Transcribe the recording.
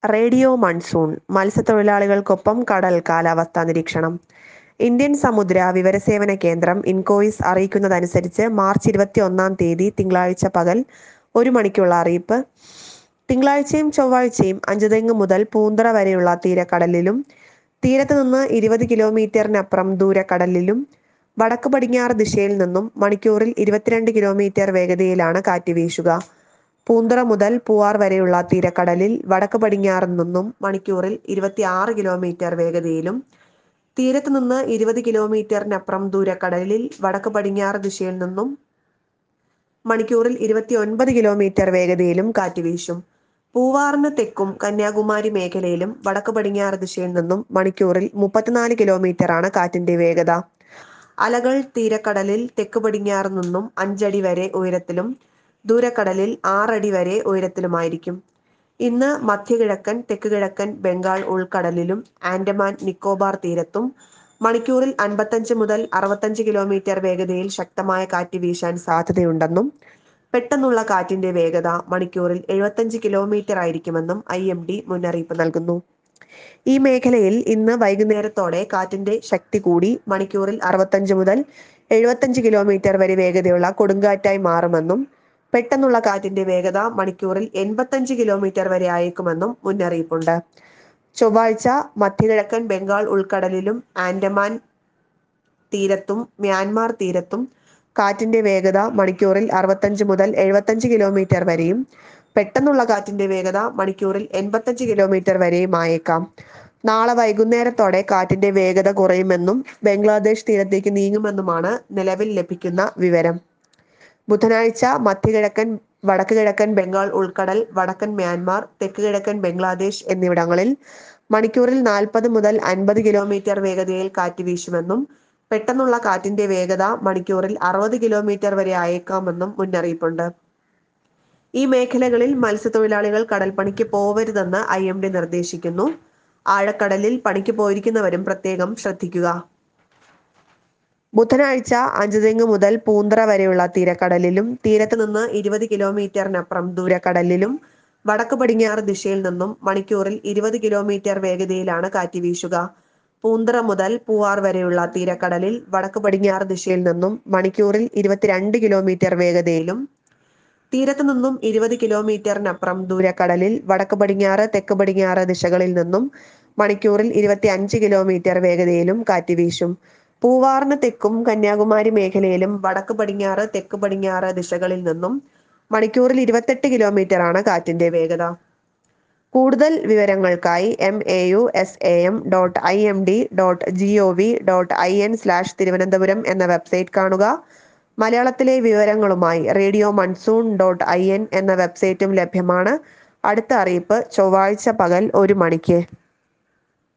radio monsoon മത്സ്യത്തൊഴിലാളികൾക്കൊപ്പം കടൽ കാലാവസ്ഥാ നിരീക്ഷണം ഇന്ത്യൻ സമുദ്ര വിവരസേവന കേന്ദ്രം ഇൻകോയിസ് അറിയിക്കുന്നതനുസരിച്ച് മാർച്ച് ഇരുപത്തി ഒന്നാം തീയതി തിങ്കളാഴ്ച പകൽ ഒരു മണിക്കുള്ള അറിയിപ്പ് തിങ്കളാഴ്ചയും ചൊവ്വാഴ്ചയും അഞ്ചുതെങ്ങ് മുതൽ പൂന്തറ വരെയുള്ള തീരക്കടലിലും തീരത്ത് നിന്ന് ഇരുപത് കിലോമീറ്ററിനപ്പുറം ദൂരക്കടലിലും വടക്ക് പടിഞ്ഞാറ് ദിശയിൽ നിന്നും മണിക്കൂറിൽ ഇരുപത്തിരണ്ട് കിലോമീറ്റർ വേഗതയിലാണ് കാറ്റ് വീശുക പൂന്തറ മുതൽ പൂവാർ വരെയുള്ള തീരക്കടലിൽ വടക്ക് പടിഞ്ഞാറ് നിന്നും മണിക്കൂറിൽ ഇരുപത്തി ആറ് കിലോമീറ്റർ വേഗതയിലും തീരത്ത് നിന്ന് ഇരുപത് കിലോമീറ്ററിനപ്പുറം ദൂരക്കടലിൽ വടക്ക് പടിഞ്ഞാറ് ദിശയിൽ നിന്നും മണിക്കൂറിൽ ഇരുപത്തി ഒൻപത് കിലോമീറ്റർ വേഗതയിലും കാറ്റ് വീശും പൂവാറിന് തെക്കും കന്യാകുമാരി മേഖലയിലും വടക്ക് പടിഞ്ഞാറ് ദിശയിൽ നിന്നും മണിക്കൂറിൽ മുപ്പത്തിനാല് കിലോമീറ്റർ ആണ് കാറ്റിന്റെ വേഗത അലകൾ തീരക്കടലിൽ തെക്ക് പടിഞ്ഞാറ് നിന്നും അഞ്ചടി വരെ ഉയരത്തിലും ദൂരക്കടലിൽ ആറടി വരെ ഉയരത്തിലുമായിരിക്കും ഇന്ന് മധ്യകിഴക്കൻ തെക്ക് കിഴക്കൻ ബംഗാൾ ഉൾക്കടലിലും ആൻഡമാൻ നിക്കോബാർ തീരത്തും മണിക്കൂറിൽ അൻപത്തഞ്ച് മുതൽ അറുപത്തഞ്ച് കിലോമീറ്റർ വേഗതയിൽ ശക്തമായ കാറ്റ് വീശാൻ സാധ്യതയുണ്ടെന്നും പെട്ടെന്നുള്ള കാറ്റിന്റെ വേഗത മണിക്കൂറിൽ എഴുപത്തഞ്ച് കിലോമീറ്റർ ആയിരിക്കുമെന്നും ഐ എം ഡി മുന്നറിയിപ്പ് നൽകുന്നു ഈ മേഖലയിൽ ഇന്ന് വൈകുന്നേരത്തോടെ കാറ്റിന്റെ ശക്തി കൂടി മണിക്കൂറിൽ അറുപത്തഞ്ച് മുതൽ എഴുപത്തഞ്ച് കിലോമീറ്റർ വരെ വേഗതയുള്ള കൊടുങ്കാറ്റായി മാറുമെന്നും പെട്ടെന്നുള്ള കാറ്റിന്റെ വേഗത മണിക്കൂറിൽ എൺപത്തഞ്ച് കിലോമീറ്റർ വരെ അയക്കുമെന്നും മുന്നറിയിപ്പുണ്ട് ചൊവ്വാഴ്ച മധ്യകിഴക്കൻ ബംഗാൾ ഉൾക്കടലിലും ആൻഡമാൻ തീരത്തും മ്യാൻമാർ തീരത്തും കാറ്റിന്റെ വേഗത മണിക്കൂറിൽ അറുപത്തഞ്ച് മുതൽ എഴുപത്തഞ്ച് കിലോമീറ്റർ വരെയും പെട്ടെന്നുള്ള കാറ്റിന്റെ വേഗത മണിക്കൂറിൽ എൺപത്തഞ്ച് കിലോമീറ്റർ വരെയും ആയേക്കാം നാളെ വൈകുന്നേരത്തോടെ കാറ്റിന്റെ വേഗത കുറയുമെന്നും ബംഗ്ലാദേശ് തീരത്തേക്ക് നീങ്ങുമെന്നുമാണ് നിലവിൽ ലഭിക്കുന്ന വിവരം ബുധനാഴ്ച മധ്യകിഴക്കൻ വടക്ക് കിഴക്കൻ ബംഗാൾ ഉൾക്കടൽ വടക്കൻ മ്യാൻമാർ തെക്ക് കിഴക്കൻ ബംഗ്ലാദേശ് എന്നിവിടങ്ങളിൽ മണിക്കൂറിൽ നാൽപ്പത് മുതൽ അൻപത് കിലോമീറ്റർ വേഗതയിൽ കാറ്റ് വീശുമെന്നും പെട്ടെന്നുള്ള കാറ്റിന്റെ വേഗത മണിക്കൂറിൽ അറുപത് കിലോമീറ്റർ വരെ അയക്കാമെന്നും മുന്നറിയിപ്പുണ്ട് ഈ മേഖലകളിൽ മത്സ്യത്തൊഴിലാളികൾ കടൽപ്പണിക്ക് പോവരുതെന്ന് ഐ എം ഡി നിർദ്ദേശിക്കുന്നു ആഴക്കടലിൽ പണിക്ക് പോയിരിക്കുന്നവരും പ്രത്യേകം ശ്രദ്ധിക്കുക ബുധനാഴ്ച അഞ്ചുതെങ്ങ് മുതൽ പൂന്തറ വരെയുള്ള തീരക്കടലിലും തീരത്ത് നിന്ന് ഇരുപത് കിലോമീറ്ററിനപ്പുറം ദൂരക്കടലിലും വടക്ക് പടിഞ്ഞാറ് ദിശയിൽ നിന്നും മണിക്കൂറിൽ ഇരുപത് കിലോമീറ്റർ വേഗതയിലാണ് കാറ്റ് വീശുക പൂന്തറ മുതൽ പൂവാർ വരെയുള്ള തീരക്കടലിൽ വടക്ക് പടിഞ്ഞാറ് ദിശയിൽ നിന്നും മണിക്കൂറിൽ ഇരുപത്തിരണ്ട് കിലോമീറ്റർ വേഗതയിലും തീരത്ത് നിന്നും ഇരുപത് കിലോമീറ്ററിനപ്പുറം ദൂരക്കടലിൽ വടക്ക് പടിഞ്ഞാറ് തെക്ക് പടിഞ്ഞാറ് ദിശകളിൽ നിന്നും മണിക്കൂറിൽ ഇരുപത്തി അഞ്ച് കിലോമീറ്റർ വേഗതയിലും കാറ്റ് വീശും പൂവാറിന് തെക്കും കന്യാകുമാരി മേഖലയിലും വടക്ക് പടിഞ്ഞാറ് തെക്ക് പടിഞ്ഞാറ് ദിശകളിൽ നിന്നും മണിക്കൂറിൽ ഇരുപത്തെട്ട് കിലോമീറ്റർ ആണ് കാറ്റിന്റെ വേഗത കൂടുതൽ വിവരങ്ങൾക്കായി M A U S A M dot I M D dot G O V dot I N slash Thiruvananthapuram എന്ന വെബ്സൈറ്റ് കാണുക മലയാളത്തിലെ വിവരങ്ങളുമായി radio monsoon dot I N എന്ന വെബ്സൈറ്റും ലഭ്യമാണ് അടുത്ത അറിയിപ്പ് ചൊവ്വാഴ്ച പകൽ ഒരു മണിക്ക്